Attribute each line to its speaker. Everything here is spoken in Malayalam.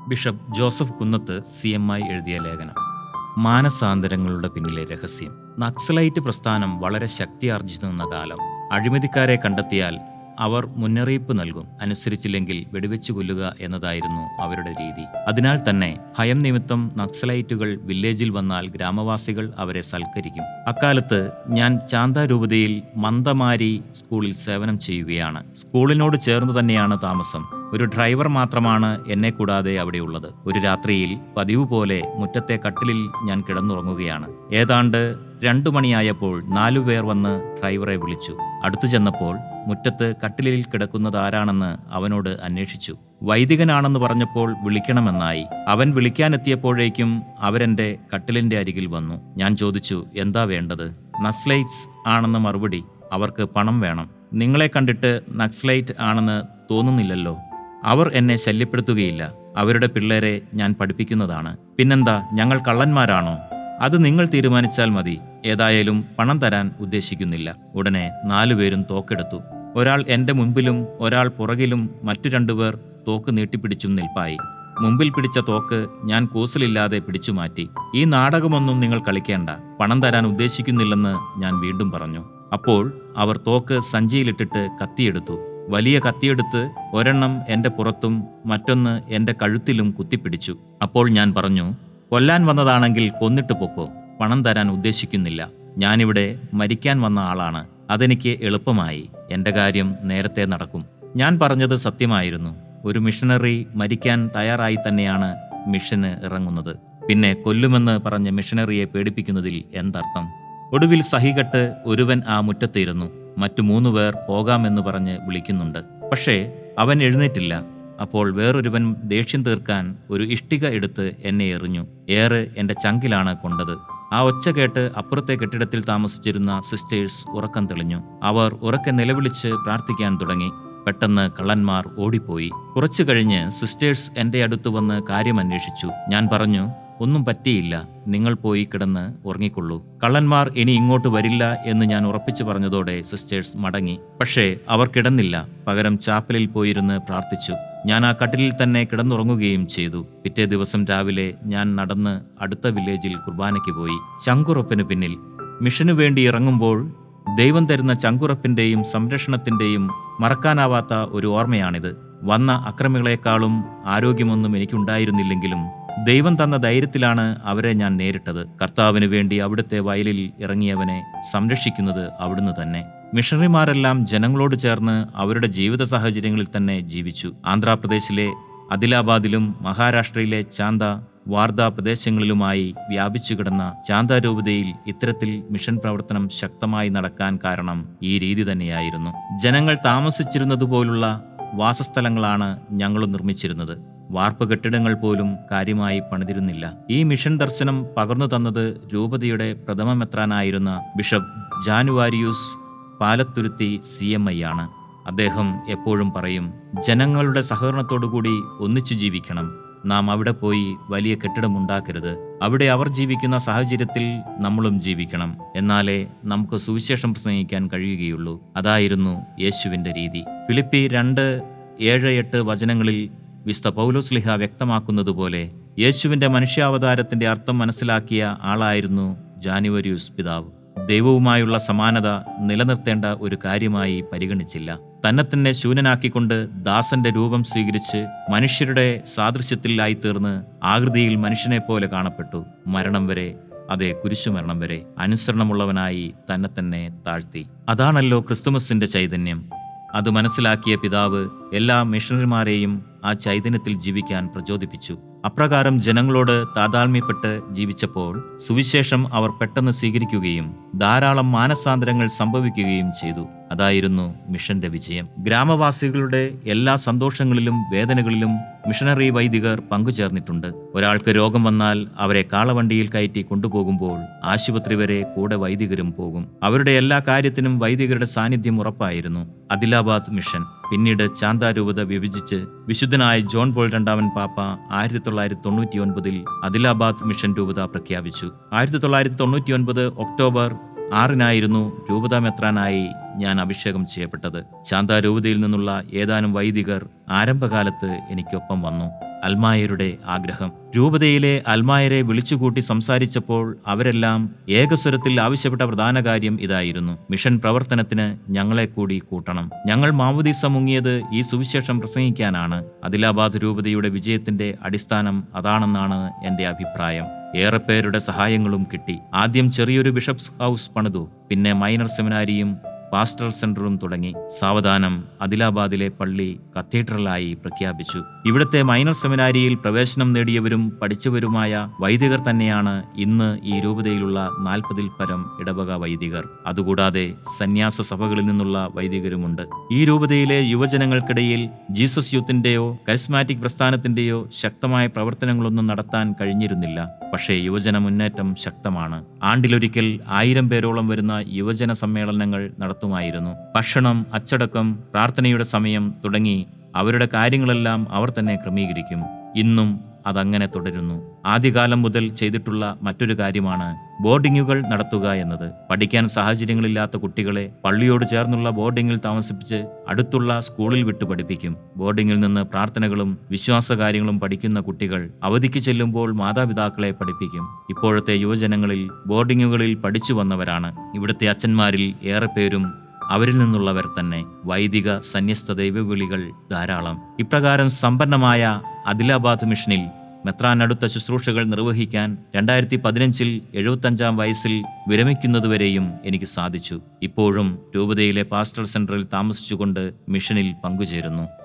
Speaker 1: bishop Joseph Kunnath C M I എഴുതിയ ലേഖനം മാനസാന്തരങ്ങളുടെ പിന്നിലെ രഹസ്യം നക്സലൈറ്റ് പ്രസ്ഥാനം വളരെ ശക്തിയാർജിച്ചു കാലം അഴിമതിക്കാരെ കണ്ടെത്തിയാൽ അവർ മുന്നറിയിപ്പ് നൽകും അനുസരിച്ചില്ലെങ്കിൽ വെടിവെച്ചു കൊല്ലുക എന്നതായിരുന്നു അവരുടെ രീതി അതിനാൽ തന്നെ ഭയം നിമിത്തം നക്സലൈറ്റുകൾ വില്ലേജിൽ വന്നാൽ ഗ്രാമവാസികൾ അവരെ സൽക്കരിക്കും അക്കാലത്ത് ഞാൻ ചാന്താരൂപതയിൽ മന്ദമാരി സ്കൂളിൽ സേവനം ചെയ്യുകയാണ് സ്കൂളിനോട് ചേർന്ന് തന്നെയാണ് താമസം ഒരു ഡ്രൈവർ മാത്രമാണ് എന്നെ കൂടാതെ അവിടെയുള്ളത് ഒരു രാത്രിയിൽ പതിവ് പോലെ മുറ്റത്തെ കട്ടിലിൽ ഞാൻ കിടന്നുറങ്ങുകയാണ് ഏതാണ്ട് രണ്ടു മണിയായപ്പോൾ നാലുപേർ വന്ന് ഡ്രൈവറെ വിളിച്ചു അടുത്തു ചെന്നപ്പോൾ മുറ്റത്ത് കട്ടിലിൽ കിടക്കുന്നത് ആരാണെന്ന് അവനോട് അന്വേഷിച്ചു വൈദികനാണെന്ന് പറഞ്ഞപ്പോൾ വിളിക്കണമെന്നായി അവൻ വിളിക്കാനെത്തിയപ്പോഴേക്കും അവരെന്റെ കട്ടിലിന്റെ അരികിൽ വന്നു ഞാൻ ചോദിച്ചു എന്താ വേണ്ടത് നക്സലൈറ്റ്സ് ആണെന്ന് മറുപടി അവർക്ക് പണം വേണം നിങ്ങളെ കണ്ടിട്ട് നക്സലൈറ്റ് ആണെന്ന് തോന്നുന്നില്ലല്ലോ അവർ എന്നെ ശല്യപ്പെടുത്തുകയില്ല അവരുടെ പിള്ളേരെ ഞാൻ പഠിപ്പിക്കുന്നതാണ് പിന്നെന്താ ഞങ്ങൾ കള്ളന്മാരാണോ അത് നിങ്ങൾ തീരുമാനിച്ചാൽ മതി ഏതായാലും പണം തരാൻ ഉദ്ദേശിക്കുന്നില്ല ഉടനെ നാലുപേരും തോക്കെടുത്തു ഒരാൾ എന്റെ മുൻപിലും ഒരാൾ പുറകിലും മറ്റു രണ്ടുപേർ തോക്ക് നീട്ടിപ്പിടിച്ചും നിൽപ്പായി മുമ്പിൽ പിടിച്ച തോക്ക് ഞാൻ കൂസലില്ലാതെ പിടിച്ചു മാറ്റി ഈ നാടകമൊന്നും നിങ്ങൾ കളിക്കേണ്ട പണം തരാൻ ഉദ്ദേശിക്കുന്നില്ലെന്ന് ഞാൻ വീണ്ടും പറഞ്ഞു അപ്പോൾ അവർ തോക്ക് സഞ്ചിയിലിട്ടിട്ട് കത്തിയെടുത്തു വലിയ കത്തിയെടുത്ത് ഒരെണ്ണം എന്റെ പുറത്തും മറ്റൊന്ന് എന്റെ കഴുത്തിലും കുത്തിപ്പിടിച്ചു അപ്പോൾ ഞാൻ പറഞ്ഞു കൊല്ലാൻ വന്നതാണെങ്കിൽ കൊന്നിട്ട് പൊക്കോ പണം തരാൻ ഉദ്ദേശിക്കുന്നില്ല ഞാനിവിടെ മരിക്കാൻ വന്ന ആളാണ് അതെനിക്ക് എളുപ്പമായി എന്റെ കാര്യം നേരത്തെ നടക്കും ഞാൻ പറഞ്ഞത് സത്യമായിരുന്നു ഒരു മിഷണറി മരിക്കാൻ തയ്യാറായി തന്നെയാണ് മിഷന് ഇറങ്ങുന്നത് പിന്നെ കൊല്ലുമെന്ന് പറഞ്ഞ മിഷണറിയെ പേടിപ്പിക്കുന്നതിൽ എന്തർത്ഥം ഒടുവിൽ സഹികെട്ട് ഒരുവൻ ആ മുറ്റത്തിരുന്നു മറ്റു മൂന്നുപേർ പോകാമെന്ന് പറഞ്ഞ് വിളിക്കുന്നുണ്ട് പക്ഷേ അവൻ എഴുന്നേറ്റില്ല അപ്പോൾ വേറൊരുവൻ ദേഷ്യം തീർക്കാൻ ഒരു ഇഷ്ടിക എടുത്ത് എന്നെ എറിഞ്ഞു ഏറ് എന്റെ ചങ്കിലാണ് കൊണ്ടത് ആ ഒച്ച കേട്ട് അപ്പുറത്തെ കെട്ടിടത്തിൽ താമസിച്ചിരുന്ന സിസ്റ്റേഴ്സ് ഉറക്കം തെളിഞ്ഞു അവർ ഉറക്കെ നിലവിളിച്ച് പ്രാർത്ഥിക്കാൻ തുടങ്ങി പെട്ടെന്ന് കള്ളന്മാർ ഓടിപ്പോയി കുറച്ചു കഴിഞ്ഞ് സിസ്റ്റേഴ്സ് എന്റെ അടുത്ത് വന്ന് കാര്യം അന്വേഷിച്ചു ഞാൻ പറഞ്ഞു ഒന്നും പറ്റിയില്ല നിങ്ങൾ പോയി കിടന്ന് ഉറങ്ങിക്കൊള്ളൂ കള്ളന്മാർ ഇനി ഇങ്ങോട്ട് വരില്ല എന്ന് ഞാൻ ഉറപ്പിച്ചു പറഞ്ഞതോടെ സിസ്റ്റേഴ്സ് മടങ്ങി പക്ഷേ അവർ കിടന്നില്ല പകരം ചാപ്പലിൽ പോയിരുന്ന് പ്രാർത്ഥിച്ചു ഞാൻ ആ കട്ടിലിൽ തന്നെ കിടന്നുറങ്ങുകയും ചെയ്തു പിറ്റേ ദിവസം രാവിലെ ഞാൻ നടന്ന് അടുത്ത വില്ലേജിൽ കുർബാനയ്ക്ക് പോയി ചങ്കുറപ്പിന് പിന്നിൽ മിഷനു വേണ്ടി ഇറങ്ങുമ്പോൾ ദൈവം തരുന്ന ചങ്കുറപ്പിന്റെയും സംരക്ഷണത്തിന്റെയും മറക്കാനാവാത്ത ഒരു ഓർമ്മയാണിത് വന്ന അക്രമികളെക്കാളും ആരോഗ്യമൊന്നും എനിക്കുണ്ടായിരുന്നില്ലെങ്കിലും ദൈവം തന്ന ധൈര്യത്തിലാണ് അവരെ ഞാൻ നേരിട്ടത് കർത്താവിന് വേണ്ടി അവിടുത്തെ വയലിൽ ഇറങ്ങിയവനെ സംരക്ഷിക്കുന്നത് അവിടുന്ന് തന്നെ മിഷണറിമാരെല്ലാം ജനങ്ങളോട് ചേർന്ന് അവരുടെ ജീവിത സാഹചര്യങ്ങളിൽ തന്നെ ജീവിച്ചു ആന്ധ്രാപ്രദേശിലെ അദിലാബാദിലും മഹാരാഷ്ട്രയിലെ ചാന്ത വാർധ പ്രദേശങ്ങളിലുമായി വ്യാപിച്ചു കിടന്ന ചാന്താരൂപതയിൽ ഇത്തരത്തിൽ മിഷൻ പ്രവർത്തനം ശക്തമായി നടക്കാൻ കാരണം ഈ രീതി തന്നെയായിരുന്നു ജനങ്ങൾ താമസിച്ചിരുന്നതുപോലുള്ള വാസസ്ഥലങ്ങളാണ് ഞങ്ങൾ നിർമ്മിച്ചിരുന്നത് വാർപ്പ് കെട്ടിടങ്ങൾ പോലും കാര്യമായി പണിതിരുന്നില്ല ഈ മിഷൻ ദർശനം പകർന്നു തന്നത് രൂപതയുടെ പ്രഥമ മെത്രാനായിരുന്ന bishop Januarius Palathuruthy C M I ആണ് അദ്ദേഹം എപ്പോഴും പറയും ജനങ്ങളുടെ സഹകരണത്തോടുകൂടി ഒന്നിച്ചു ജീവിക്കണം നാം അവിടെ പോയി വലിയ കെട്ടിടമുണ്ടാക്കരുത് അവിടെ അവർ ജീവിക്കുന്ന സാഹചര്യത്തിൽ നമ്മളും ജീവിക്കണം എന്നാലേ നമുക്ക് സുവിശേഷം പ്രസംഗിക്കാൻ കഴിയുകയുള്ളൂ അതായിരുന്നു യേശുവിൻ്റെ രീതി ഫിലിപ്പി രണ്ട് ഏഴ് എട്ട് വചനങ്ങളിൽ വിസ്ത പൗലോസ്ലിഹ വ്യക്തമാക്കുന്നതുപോലെ യേശുവിന്റെ മനുഷ്യാവതാരത്തിന്റെ അർത്ഥം മനസ്സിലാക്കിയ ആളായിരുന്നു ജാനുവരിയൂസ് പിതാവ് ദൈവവുമായുള്ള സമാനത നിലനിർത്തേണ്ട ഒരു കാര്യമായി പരിഗണിച്ചില്ല തന്നെ തന്നെ ശൂന്യനാക്കിക്കൊണ്ട് ദാസന്റെ രൂപം സ്വീകരിച്ച് മനുഷ്യരുടെ സാദൃശ്യത്തിലായിത്തീർന്ന് ആകൃതിയിൽ മനുഷ്യനെ പോലെ കാണപ്പെട്ടു മരണം വരെ അതെ കുരിശുമരണം വരെ അനുസരണമുള്ളവനായി തന്നെ തന്നെ താഴ്ത്തി അതാണല്ലോ ക്രിസ്തുമസിന്റെ ചൈതന്യം അത് മനസ്സിലാക്കിയ പിതാവ് എല്ലാ മിഷണറിമാരെയും ആ ചൈതന്യത്തിൽ ജീവിക്കാൻ പ്രചോദിപ്പിച്ചു അപ്രകാരം ജനങ്ങളോട് താതാത്മ്യപ്പെട്ട് ജീവിച്ചപ്പോൾ സുവിശേഷം അവർ പെട്ടെന്ന് സ്വീകരിക്കുകയും ധാരാളം മാനസാന്തരങ്ങൾ സംഭവിക്കുകയും ചെയ്തു അതായിരുന്നു മിഷന്റെ വിജയം ഗ്രാമവാസികളുടെ എല്ലാ സന്തോഷങ്ങളിലും വേദനകളിലും മിഷണറി വൈദികർ പങ്കുചേർന്നിട്ടുണ്ട് ഒരാൾക്ക് രോഗം വന്നാൽ അവരെ കാളവണ്ടിയിൽ കയറ്റി കൊണ്ടുപോകുമ്പോൾ ആശുപത്രി വരെ കൂടെ വൈദികരും പോകും അവരുടെ എല്ലാ കാര്യത്തിനും വൈദികരുടെ സാന്നിധ്യം ഉറപ്പായിരുന്നു അദിലാബാദ് മിഷൻ പിന്നീട് ചാന്താരൂപത വിഭജിച്ച് വിശുദ്ധനായ ജോൺ പോൾ രണ്ടാമൻ പാപ്പ ആയിരത്തി തൊള്ളായിരത്തി തൊണ്ണൂറ്റി ഒൻപതിൽ അദിലാബാദ് മിഷൻ രൂപത പ്രഖ്യാപിച്ചു ആയിരത്തി തൊള്ളായിരത്തി തൊണ്ണൂറ്റി ഒൻപത് ഒക്ടോബർ ആറിനായിരുന്നു രൂപതാ മെത്രാനായി ഞാൻ അഭിഷേകം ചെയ്യപ്പെട്ടത് ചാന്താ രൂപതയിൽ നിന്നുള്ള ഏതാനും വൈദികർ ആരംഭകാലത്ത് എനിക്കൊപ്പം വന്നു അൽമായരുടെ ആഗ്രഹം രൂപതയിലെ അൽമായരെ വിളിച്ചുകൂട്ടി സംസാരിച്ചപ്പോൾ അവരെല്ലാം ഏകസ്വരത്തിൽ ആവശ്യപ്പെട്ട പ്രധാന കാര്യം ഇതായിരുന്നു മിഷൻ പ്രവർത്തനത്തിന് ഞങ്ങളെ കൂടി കൂട്ടണം ഞങ്ങൾ മാമുദീസ മുങ്ങിയത് ഈ സുവിശേഷം പ്രസംഗിക്കാനാണ് അദിലാബാദ് രൂപതയുടെ വിജയത്തിന്റെ അടിസ്ഥാനം അതാണെന്നാണ് എന്റെ അഭിപ്രായം ഏറെ പേരുടെ സഹായങ്ങളും കിട്ടി ആദ്യം ചെറിയൊരു ബിഷപ്സ് ഹൗസ് പണിതു പിന്നെ മൈനർ സെമിനാരിയും പാസ്റ്ററൽ സെന്ററും തുടങ്ങി സാവധാനം അദിലാബാദിലെ പള്ളി കത്തീഡ്രലായി പ്രഖ്യാപിച്ചു ഇവിടുത്തെ മൈനർ സെമിനാരിയിൽ പ്രവേശനം നേടിയവരും പഠിച്ചവരുമായ വൈദികർ തന്നെയാണ് ഇന്ന് ഈ രൂപതയിലുള്ള നാൽപ്പതിൽ പരം ഇടവക വൈദികർ അതുകൂടാതെ സന്യാസ സഭകളിൽ നിന്നുള്ള വൈദികരുമുണ്ട് ഈ രൂപതയിലെ യുവജനങ്ങൾക്കിടയിൽ ജീസസ് യൂത്തിന്റെയോ കരിസ്മാറ്റിക് പ്രസ്ഥാനത്തിന്റെയോ ശക്തമായ പ്രവർത്തനങ്ങളൊന്നും നടത്താൻ കഴിഞ്ഞിരുന്നില്ല പക്ഷേ യുവജന മുന്നേറ്റം ശക്തമാണ് ആണ്ടിലൊരിക്കൽ ആയിരം പേരോളം വരുന്ന യുവജന സമ്മേളനങ്ങൾ നടത്തുമായിരുന്നു ഭക്ഷണം അച്ചടക്കം പ്രാർത്ഥനയുടെ സമയം തുടങ്ങി അവരുടെ കാര്യങ്ങളെല്ലാം അവർ തന്നെ ക്രമീകരിക്കും ഇന്നും അതങ്ങനെ തുടരുന്നു ആദ്യകാലം മുതൽ ചെയ്തിട്ടുള്ള മറ്റൊരു കാര്യമാണ് ബോർഡിങ്ങുകൾ നടത്തുക എന്നത് പഠിക്കാൻ സാഹചര്യങ്ങളില്ലാത്ത കുട്ടികളെ പള്ളിയോട് ചേർന്നുള്ള ബോർഡിങ്ങിൽ താമസിപ്പിച്ച് അടുത്തുള്ള സ്കൂളിൽ വിട്ടു പഠിപ്പിക്കും ബോർഡിങ്ങിൽ നിന്ന് പ്രാർത്ഥനകളും വിശ്വാസ കാര്യങ്ങളും പഠിക്കുന്ന കുട്ടികൾ അവധിക്ക് ചെല്ലുമ്പോൾ മാതാപിതാക്കളെ പഠിപ്പിക്കും ഇപ്പോഴത്തെ യുവജനങ്ങളിൽ ബോർഡിങ്ങുകളിൽ പഠിച്ചു വന്നവരാണ് ഇവിടുത്തെ അച്ഛന്മാരിൽ ഏറെ പേരും അവരിൽ നിന്നുള്ളവർ തന്നെ വൈദിക സന്യസ്ത ദൈവവിളികൾ ധാരാളം ഇപ്രകാരം സമ്പന്നമായ അദിലാബാദ് മിഷനിൽ മെത്രാനടുത്ത ശുശ്രൂഷകൾ നിർവഹിക്കാൻ രണ്ടായിരത്തി പതിനഞ്ചിൽ എഴുപത്തഞ്ചാം വയസ്സിൽ വിരമിക്കുന്നതുവരെയും എനിക്ക് സാധിച്ചു ഇപ്പോഴും രൂപതയിലെ പാസ്റ്റൽ സെന്ററിൽ താമസിച്ചുകൊണ്ട് മിഷനിൽ പങ്കുചേരുന്നു